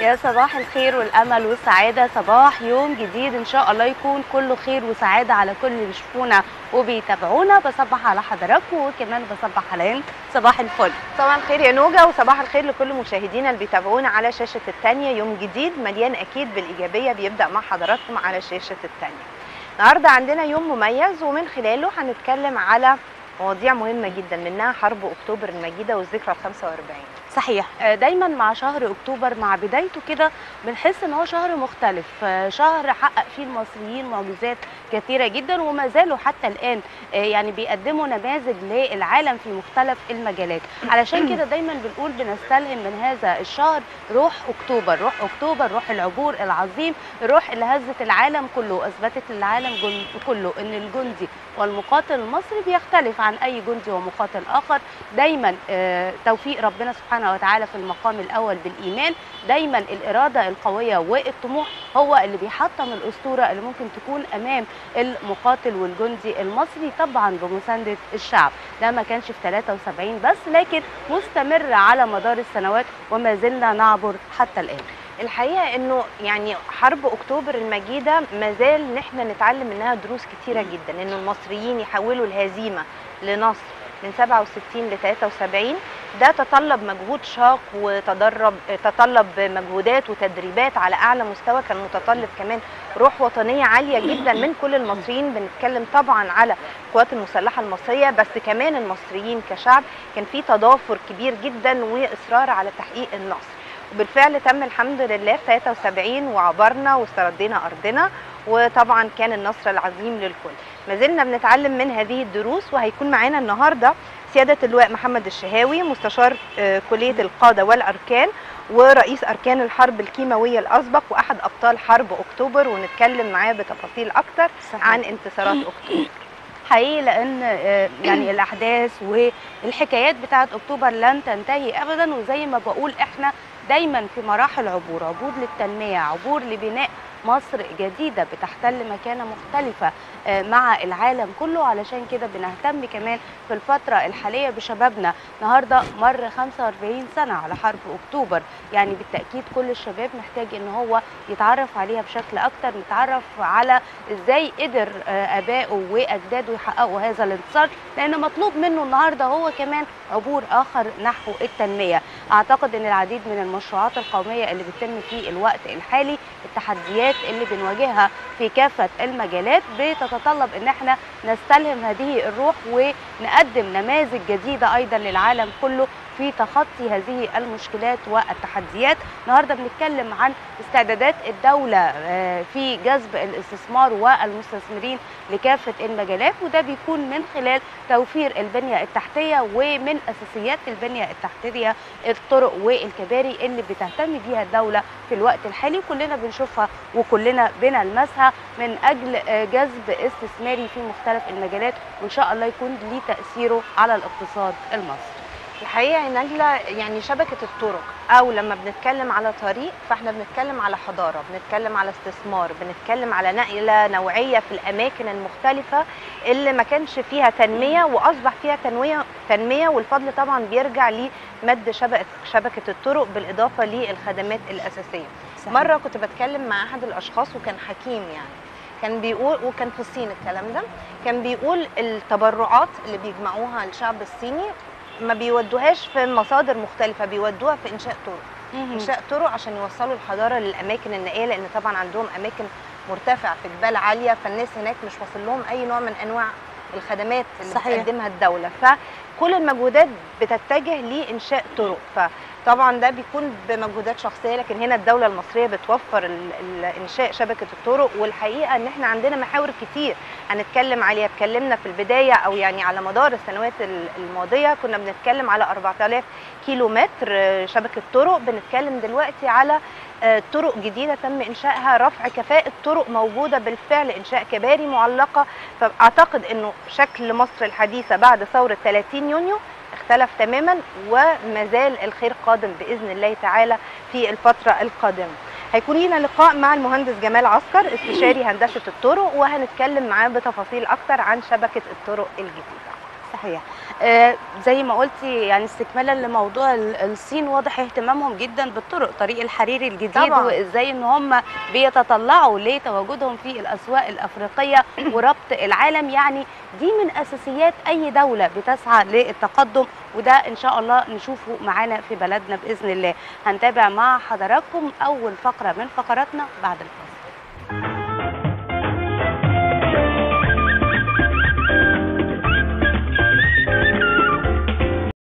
يا صباح الخير والامل والسعاده صباح يوم جديد ان شاء الله يكون كله خير وسعاده على كل اللي بيشوفونا وبيتابعونا بصبح على حضراتكم وكمان بصبح على صباح الفل صباح الخير يا نوجا وصباح الخير لكل مشاهدينا اللي بيتابعونا على شاشه الثانيه يوم جديد مليان اكيد بالايجابيه بيبدا مع حضراتكم على شاشه الثانيه النهارده عندنا يوم مميز ومن خلاله هنتكلم على مواضيع مهمه جدا منها حرب اكتوبر المجيده والذكرى ال 45 صحيح آه، دايما مع شهر اكتوبر مع بدايته كده بنحس ان هو شهر مختلف آه، شهر حقق فيه المصريين معجزات كثيره جدا وما زالوا حتى الان آه، يعني بيقدموا نماذج للعالم في مختلف المجالات علشان كده دايما بنقول بنستلهم من هذا الشهر روح اكتوبر روح اكتوبر روح العبور العظيم الروح اللي هزت العالم كله اثبتت للعالم جن- كله ان الجندي والمقاتل المصري بيختلف عن اي جندي ومقاتل اخر دايما آه، توفيق ربنا سبحانه وتعالى في المقام الاول بالايمان دايما الاراده القويه والطموح هو اللي بيحطم الاسطوره اللي ممكن تكون امام المقاتل والجندي المصري طبعا بمسانده الشعب ده ما كانش في 73 بس لكن مستمر على مدار السنوات وما زلنا نعبر حتى الان الحقيقه انه يعني حرب اكتوبر المجيده ما زال نحن نتعلم منها دروس كتيره جدا انه المصريين يحولوا الهزيمه لنصر من 67 ل 73 ده تطلب مجهود شاق وتدرب تطلب مجهودات وتدريبات على اعلى مستوى كان متطلب كمان روح وطنيه عاليه جدا من كل المصريين بنتكلم طبعا على القوات المسلحه المصريه بس كمان المصريين كشعب كان في تضافر كبير جدا واصرار على تحقيق النصر وبالفعل تم الحمد لله في 73 وعبرنا واستردينا ارضنا وطبعا كان النصر العظيم للكل ما زلنا بنتعلم من هذه الدروس وهيكون معانا النهارده سياده اللواء محمد الشهاوي مستشار آه، كليه القاده والاركان ورئيس اركان الحرب الكيماويه الاسبق واحد ابطال حرب اكتوبر ونتكلم معاه بتفاصيل اكتر عن انتصارات اكتوبر حقيقي لان آه، يعني الاحداث والحكايات بتاعه اكتوبر لن تنتهي ابدا وزي ما بقول احنا دايما في مراحل عبور عبور للتنميه عبور لبناء مصر جديده بتحتل مكانه مختلفه آه، مع العالم كله علشان كده بنهتم كمان في الفتره الحاليه بشبابنا النهارده مر 45 سنه على حرب اكتوبر يعني بالتاكيد كل الشباب محتاج ان هو يتعرف عليها بشكل اكتر نتعرف على ازاي قدر آه، ابائه واجداده يحققوا هذا الانتصار لان مطلوب منه النهارده هو كمان عبور اخر نحو التنميه اعتقد ان العديد من المشروعات القوميه اللي بتتم في الوقت الحالي التحديات اللي بنواجهها في كافه المجالات بتتطلب ان احنا نستلهم هذه الروح ونقدم نماذج جديده ايضا للعالم كله في تخطي هذه المشكلات والتحديات النهارده بنتكلم عن استعدادات الدوله آه، في جذب الاستثمار والمستثمرين لكافه المجالات وده بيكون من خلال توفير البنيه التحتيه ومن اساسيات البنيه التحتيه الطرق والكباري اللي بتهتم بيها الدوله في الوقت الحالي كلنا بنشوفها وكلنا بنلمسها من اجل آه، جذب استثماري في مختلف المجالات وان شاء الله يكون ليه تاثيره على الاقتصاد المصري الحقيقه يا نجله يعني شبكه الطرق او لما بنتكلم على طريق فاحنا بنتكلم على حضاره بنتكلم على استثمار بنتكلم على نقله نوعيه في الاماكن المختلفه اللي ما كانش فيها تنميه واصبح فيها تنميه تنميه والفضل طبعا بيرجع لمد شبكه شبكه الطرق بالاضافه للخدمات الاساسيه صحيح. مره كنت بتكلم مع احد الاشخاص وكان حكيم يعني كان بيقول وكان في الصين الكلام ده كان بيقول التبرعات اللي بيجمعوها الشعب الصيني ما بيودوهاش في مصادر مختلفه بيودوها في انشاء طرق انشاء طرق عشان يوصلوا الحضاره للاماكن النائيه لان طبعا عندهم اماكن مرتفعه في جبال عاليه فالناس هناك مش واصل لهم اي نوع من انواع الخدمات اللي صحيح. بتقدمها الدوله فكل المجهودات بتتجه لانشاء طرق فطبعا ده بيكون بمجهودات شخصيه لكن هنا الدوله المصريه بتوفر ال- ال- انشاء شبكه الطرق والحقيقه ان احنا عندنا محاور كتير هنتكلم عليها اتكلمنا في البدايه او يعني على مدار السنوات ال- الماضيه كنا بنتكلم على 4000 كيلو متر آه، شبكه طرق بنتكلم دلوقتي على آه، طرق جديده تم انشائها رفع كفاءه طرق موجوده بالفعل انشاء كباري معلقه فاعتقد انه شكل مصر الحديثه بعد ثوره 30 يونيو اختلف تماما وما زال الخير قادم باذن الله تعالى في الفتره القادمه هيكون لنا لقاء مع المهندس جمال عسكر استشاري هندسه الطرق وهنتكلم معاه بتفاصيل اكتر عن شبكه الطرق الجديده صحيح آه زي ما قلتي يعني استكمالا لموضوع ال- الصين واضح اهتمامهم جدا بالطرق طريق الحريري الجديد طبعاً. وازاي ان هم بيتطلعوا لتواجدهم في الاسواق الافريقيه وربط العالم يعني دي من اساسيات اي دوله بتسعى للتقدم وده ان شاء الله نشوفه معانا في بلدنا باذن الله هنتابع مع حضراتكم اول فقره من فقراتنا بعد الفاصل